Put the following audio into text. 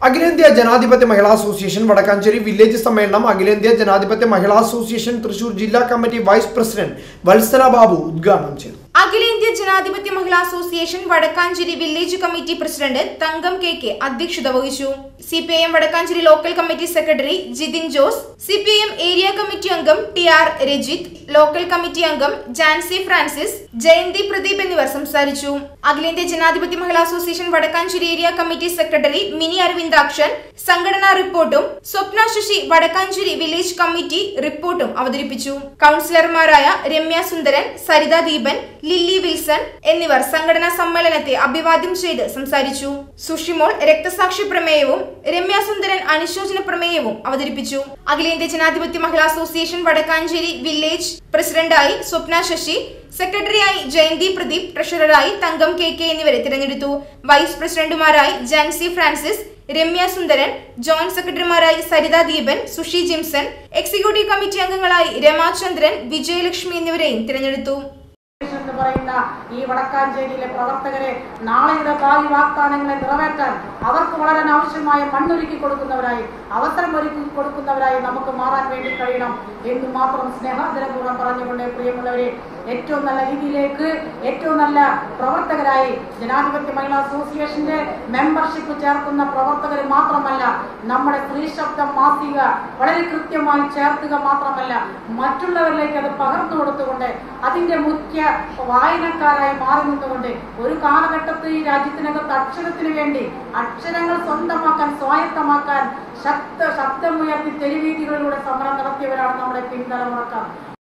അഖിലേന്ത്യാ ജനാധിപത്യ മഹിളാ അസോസിയേഷൻ വടക്കാഞ്ചേരി വില്ലേജ് സമ്മേളനം അഖിലേന്ത്യാ ജനാധിപത്യ മഹിളാ അസോസിയേഷൻ തൃശൂർ ജില്ലാ committee vice president Vatsala Babu ഉദ്ഘാടനം ചെയ്തു അഖിലേന്ത്യാ ജനാധിപത്യ മഹിളാ association Vadakkanchery village committee president Thankam K K അധ്യക്ഷത വഹിച്ചു C P I M Vadakkanchery local committee secretary Jithin Jose C P I M area committee അംഗം T R Rajith local committee അംഗം ജാൻസി ഫ്രാൻസിസ് ജയന്തി പ്രദീപ് എന്നിവർ സംസാരിച്ചു അഖിലേന്ത്യാ ജനാധിപത്യ മഹിളാ association Vadakkanchery area committee secretary Mini Aravindakshan സംഘടനാ റിപ്പോർട്ടും സ്വപ്ന ശശി വടക്കാഞ്ചേരി വില്ലേജ് കമ്മിറ്റി റിപ്പോർട്ടും അവതരിപ്പിച്ചു കൗൺസിലർമാരായ രമ്യ സുന്ദരൻ സരിത ദീപൻ ലില്ലി വിൽസൺ എന്നിവർ സംഘടനാ സമ്മേളനത്തെ അഭിവാദ്യം ചെയ്ത് സംസാരിച്ചു സുഷിമോൾ രക്തസാക്ഷി പ്രമേയവും രമ്യ സുന്ദരൻ അനുശോചന പ്രമേയവും അവതരിപ്പിച്ചു അഖിലേന്ത്യാ ജനാധിപത്യ മഹിളാ അസോസിയേഷൻ വടക്കാഞ്ചേരി വില്ലേജ് പ്രസിഡന്റായി സ്വപ്ന ശശി സെക്രട്ടറിയായി ജയന്തി പ്രദീപ് ട്രഷററായി തങ്കം കെ കെ എന്നിവരെ തിരഞ്ഞെടുത്തു വൈസ് പ്രസിഡന്റുമാരായി ജാൻസി ഫ്രാൻസിസ് രമ്യ സുന്ദരൻ ജോയിന്റ് സെക്രട്ടറിമാരായി സരിത ദീപൻ സുഷി ജിംസൺ എക്സിക്യൂട്ടീവ് കമ്മിറ്റി അംഗങ്ങളായി രമാചന്ദ്രൻ വിജയലക്ഷ്മി എന്നിവരെയും തിരഞ്ഞെടുത്തു എന്ന് പറയുന്ന ഈ വടക്കാഞ്ചേരിയിലെ പ്രവർത്തകരെ നാളെയുടെ ഭാവി വാഗ്ദാനങ്ങളെ നിറവേറ്റാൻ അവർക്ക് വളരാൻ ആവശ്യമായ മണ്ണൊരുക്കി കൊടുക്കുന്നവരായി അവസരം ഒരുക്കി കൊടുക്കുന്നവരായി നമുക്ക് മാറാൻ വേണ്ടി കഴിയണം എന്ന് മാത്രം സ്നേഹാദരപൂർവ്വം പറഞ്ഞുകൊണ്ട് പ്രിയമുള്ളവരെ ഏറ്റവും നല്ല രീതിയിലേക്ക് ഏറ്റവും നല്ല പ്രവർത്തകരായി ജനാധിപത്യ മഹിളാ അസോസിയേഷന്റെ മെമ്പർഷിപ്പ് ചേർക്കുന്ന പ്രവർത്തകർ മാത്രമല്ല നമ്മുടെ സ്ത്രീ ശബ്ദം മാസിക വളരെ കൃത്യമായി ചേർത്തുക മാത്രമല്ല മറ്റുള്ളവരിലേക്ക് അത് പകർന്നു കൊടുത്തുകൊണ്ട് അതിന്റെ മുഖ്യ വായനക്കാരായി മാറി നിന്നുകൊണ്ട് ഒരു കാലഘട്ടത്തിൽ ഈ രാജ്യത്തിനകത്ത് അക്ഷരത്തിന് വേണ്ടി അക്ഷരങ്ങൾ സ്വന്തമാക്കാൻ സ്വായത്തമാക്കാൻ ശക്ത ശബ്ദമുയർത്തി തെരുവീതികളിലൂടെ സമരം നടത്തിയവരാണ് നമ്മുടെ പിൻതലമുറക്കാർ